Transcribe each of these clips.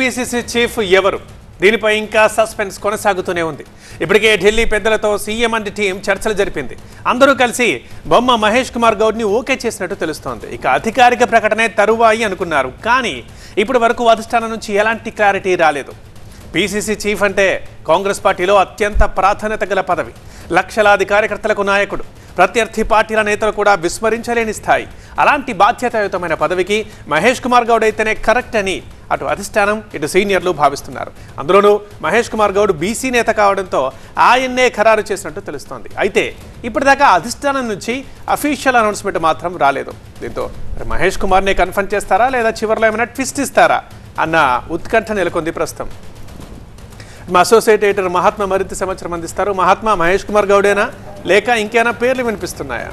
TPCC chief ఎవరు దీనిపై ఇంకా సస్పెన్స్ కొనసాగుతూనే ఉంది ఇప్పటికే ఢిల్లీ పెద్దలతో సీఎం అండ్ టీం చర్చలు జరిపింది అందరూ కలిసి బొమ్మ మహేష్ కుమార్ గౌడ్ని ఓకే చేసినట్టు తెలుస్తోంది ఇక అధికారిక ప్రకటనే తరువాయి అనుకున్నారు కానీ ఇప్పటి వరకు అధిష్టానం నుంచి ఎలాంటి క్లారిటీ రాలేదు పీసీసీ చీఫ్ అంటే కాంగ్రెస్ పార్టీలో అత్యంత ప్రాధాన్యత గల పదవి లక్షలాది కార్యకర్తలకు నాయకుడు ప్రత్యర్థి పార్టీల నేతలు కూడా విస్మరించలేని స్థాయి అలాంటి బాధ్యతాయుతమైన పదవికి మహేష్ కుమార్ గౌడ్ అయితేనే కరెక్ట్ అని అటు అధిష్టానం ఇటు సీనియర్లు భావిస్తున్నారు అందులోనూ మహేష్ కుమార్ గౌడ్ బీసీ నేత కావడంతో ఆయన్నే ఖరారు చేసినట్టు తెలుస్తోంది అయితే ఇప్పటిదాకా అధిష్టానం నుంచి అఫీషియల్ అనౌన్స్మెంట్ మాత్రం రాలేదు దీంతో మరి మహేష్ కుమార్నే కన్ఫర్మ్ చేస్తారా లేదా చివరిలో ఏమైనా ట్విస్ట్ ఇస్తారా అన్న ఉత్కంఠ నెలకొంది ప్రస్తుతం మా అసోసియేట్ ఎడిటర్ మహాత్మా మరింత సమాచారం అందిస్తారు మహాత్మా మహేష్ కుమార్ గౌడేనా లేక ఇంకేమైనా పేర్లు వినిపిస్తున్నాయా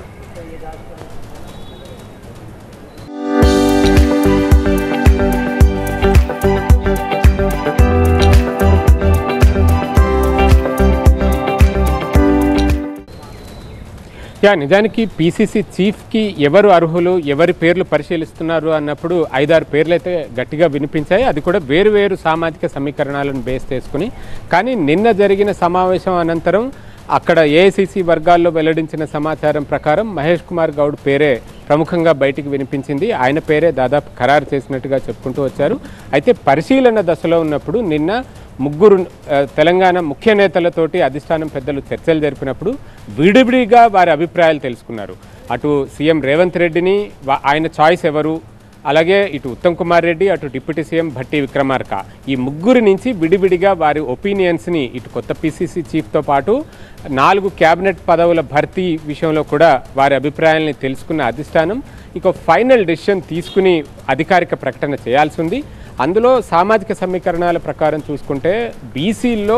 యా నిజానికి పీసీసీ చీఫ్కి ఎవరు అర్హులు ఎవరి పేర్లు పరిశీలిస్తున్నారు అన్నప్పుడు ఐదారు పేర్లు అయితే గట్టిగా వినిపించాయి అది కూడా వేరు వేరు సామాజిక సమీకరణాలను బేస్ చేసుకుని కానీ నిన్న జరిగిన సమావేశం అనంతరం అక్కడ ఏఐసిసి వర్గాల్లో వెల్లడించిన సమాచారం ప్రకారం మహేష్ కుమార్ గౌడ్ పేరే ప్రముఖంగా బయటికి వినిపించింది ఆయన పేరే దాదాపు ఖరారు చేసినట్టుగా చెప్పుకుంటూ వచ్చారు అయితే పరిశీలన దశలో ఉన్నప్పుడు నిన్న ముగ్గురు ఆ, తెలంగాణ ముఖ్య నేతలతోటి అధిష్టానం పెద్దలు చర్చలు జరిపినప్పుడు విడివిడిగా వారి అభిప్రాయాలు తెలుసుకున్నారు అటు సీఎం రేవంత్ రెడ్డిని వా- ఆయన చాయిస్ ఎవరు అలాగే ఇటు ఉత్తమ్ కుమార్ రెడ్డి అటు డిప్యూటీ సీఎం భట్టి విక్రమార్క ఈ ముగ్గురి నుంచి విడివిడిగా వారి ఒపీనియన్స్ని ఇటు కొత్త పీసీసీ చీఫ్తో పాటు నాలుగు క్యాబినెట్ పదవుల భర్తీ విషయంలో కూడా వారి అభిప్రాయాల్ని తెలుసుకున్న అధిష్టానం ఇక ఫైనల్ డెసిషన్ తీసుకుని అధికారిక ప్రకటన చేయాల్సి ఉంది అందులో సామాజిక సమీకరణాల ప్రకారం చూసుకుంటే బీసీల్లో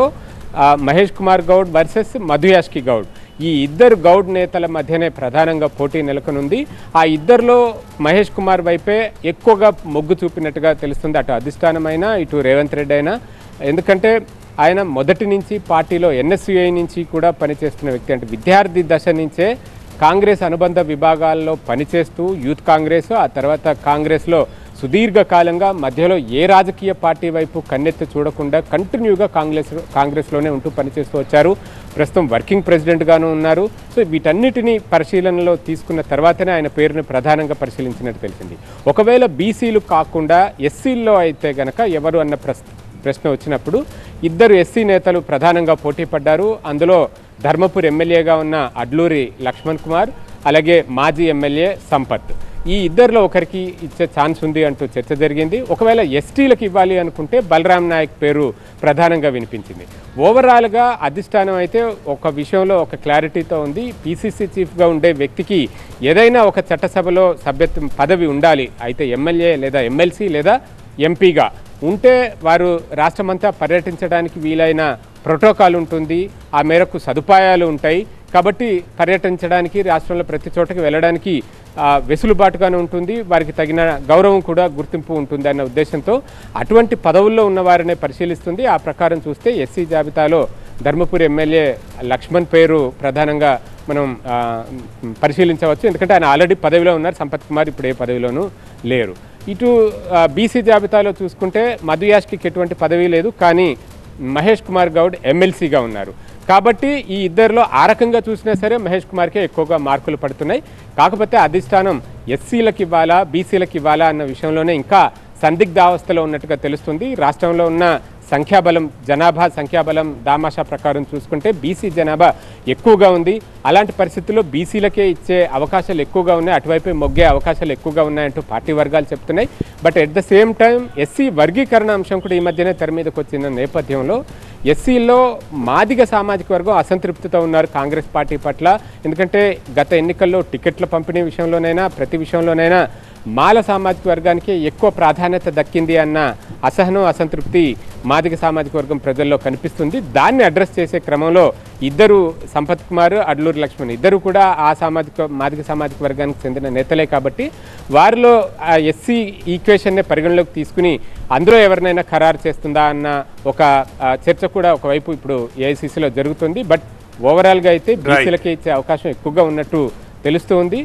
మహేష్ కుమార్ గౌడ్ వర్సెస్ మధుయాష్కి గౌడ్ ఈ ఇద్దరు గౌడ్ నేతల మధ్యనే ప్రధానంగా పోటీ నెలకొనుంది ఆ ఇద్దరిలో మహేష్ కుమార్ వైపే ఎక్కువగా మొగ్గు చూపినట్టుగా తెలుస్తుంది అటు అధిష్టానమైనా ఇటు రేవంత్ రెడ్డి అయినా ఎందుకంటే ఆయన మొదటి నుంచి పార్టీలో ఎన్ఎస్యుఐ నుంచి కూడా పనిచేస్తున్న వ్యక్తి అంటే విద్యార్థి దశ నుంచే కాంగ్రెస్ అనుబంధ విభాగాల్లో పనిచేస్తూ యూత్ కాంగ్రెస్ ఆ తర్వాత కాంగ్రెస్లో సుదీర్ఘకాలంగా మధ్యలో ఏ రాజకీయ పార్టీ వైపు కన్నెత్తి చూడకుండా కంటిన్యూగా కాంగ్రెస్ కాంగ్రెస్లోనే ఉంటూ పనిచేస్తూ వచ్చారు ప్రస్తుతం వర్కింగ్ ప్రెసిడెంట్గాను ఉన్నారు సో వీటన్నిటిని పరిశీలనలో తీసుకున్న తర్వాతనే ఆయన పేరుని ప్రధానంగా పరిశీలించినట్టు తెలిసింది ఒకవేళ బీసీలు కాకుండా ఎస్సీల్లో అయితే గనక ఎవరు అన్న ప్రశ్న ప్రశ్న వచ్చినప్పుడు ఇద్దరు ఎస్సీ నేతలు ప్రధానంగా పోటీ పడ్డారు అందులో ధర్మపూర్ ఎమ్మెల్యేగా ఉన్న అడ్లూరి లక్ష్మణ్ కుమార్ అలాగే మాజీ ఎమ్మెల్యే సంపత్ ఈ ఇద్దరిలో ఒకరికి ఇచ్చే ఛాన్స్ ఉంది అంటూ చర్చ జరిగింది ఒకవేళ ఎస్టీలకు ఇవ్వాలి అనుకుంటే బలరాం నాయక్ పేరు ప్రధానంగా వినిపించింది ఓవరాల్గా అధిష్టానం అయితే ఒక విషయంలో ఒక క్లారిటీతో ఉంది పీసీసీ చీఫ్గా ఉండే వ్యక్తికి ఏదైనా ఒక చట్టసభలో సభ్యత్వం పదవి ఉండాలి అయితే ఎమ్మెల్యే లేదా ఎమ్మెల్సీ లేదా ఎంపీగా ఉంటే వారు రాష్ట్రమంతా పర్యటించడానికి వీలైన ప్రోటోకాల్ ఉంటుంది ఆ మేరకు సదుపాయాలు ఉంటాయి కాబట్టి పర్యటించడానికి రాష్ట్రంలో ప్రతి చోటకి వెళ్ళడానికి ఆ, వెసులుబాటుగానే ఉంటుంది వారికి తగిన గౌరవం కూడా గుర్తింపు ఉంటుంది అన్న ఉద్దేశంతో అటువంటి పదవుల్లో ఉన్న వారినే పరిశీలిస్తుంది ఆ ప్రకారం చూస్తే ఎస్సీ జాబితాలో ధర్మపురి ఎమ్మెల్యే లక్ష్మణ్ పేరు ప్రధానంగా మనం ఆ, పరిశీలించవచ్చు ఎందుకంటే ఆయన ఆల్రెడీ పదవిలో ఉన్నారు సంపత్ కుమార్ ఇప్పుడు ఏ పదవిలోనూ లేరు ఇటు బీసీ జాబితాలో చూసుకుంటే మధుయాష్కి ఎటువంటి పదవి లేదు కానీ మహేష్ కుమార్ గౌడ్ ఎమ్మెల్సీగా ఉన్నారు కాబట్టి ఈ ఇద్దరిలో ఆ రకంగా చూసినా సరే మహేష్ కుమార్కే ఎక్కువగా మార్కులు పడుతున్నాయి కాకపోతే అధిష్టానం ఎస్సీలకు ఇవ్వాలా బీసీలకు ఇవ్వాలా అన్న విషయంలోనే ఇంకా సందిగ్ధావస్థలో ఉన్నట్టుగా తెలుస్తుంది రాష్ట్రంలో ఉన్న సంఖ్యాబలం జనాభా సంఖ్యాబలం దామాషా ప్రకారం చూసుకుంటే బీసీ జనాభా ఎక్కువగా ఉంది అలాంటి పరిస్థితుల్లో బీసీలకే ఇచ్చే అవకాశాలు ఎక్కువగా ఉన్నాయి అటువైపే మొగ్గే అవకాశాలు ఎక్కువగా ఉన్నాయంటూ పార్టీ వర్గాలు చెప్తున్నాయి but at the same time SC వర్గీకరణ అంశం కూడా ఈ మధ్యనే తెర మీదకి వచ్చిన నేపథ్యంలో ఎస్సీలో మాదిగ సామాజిక వర్గం అసంతృప్తితో ఉన్నారు కాంగ్రెస్ పార్టీ పట్ల ఎందుకంటే గత ఎన్నికల్లో టికెట్ల పంపిణీ విషయంలోనైనా ప్రతి విషయంలోనైనా మాల సామాజిక వర్గానికి ఎక్కువ ప్రాధాన్యత దక్కింది అన్న అసహనం అసంతృప్తి మాదిగ సామాజిక వర్గం ప్రజల్లో కనిపిస్తుంది దాన్ని అడ్రస్ చేసే క్రమంలో ఇద్దరు సంపత్ కుమార్ అడ్లూరి లక్ష్మణ్ ఇద్దరు కూడా ఆ సామాజిక మాదిగ సామాజిక వర్గానికి చెందిన నేతలే కాబట్టి వారిలో ఆ ఎస్సీ ఈక్వేషన్నే పరిగణలోకి తీసుకుని అందులో ఎవరినైనా ఖరారు చేస్తుందా అన్న ఒక ఆ, చర్చ కూడా ఒకవైపు ఇప్పుడు ఏఐసీసీలో జరుగుతుంది బట్ ఓవరాల్గా అయితే బీసీలకే ఇచ్చే అవకాశం ఎక్కువగా ఉన్నట్టు తెలుస్తూ ఉంది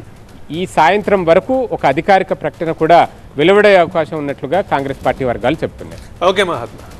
ఈ సాయంత్రం వరకు ఒక అధికారిక ప్రకటన కూడా వెలువడే అవకాశం ఉన్నట్లుగా కాంగ్రెస్ పార్టీ వర్గాలు చెప్తున్నాయి ఓకే మహాత్మా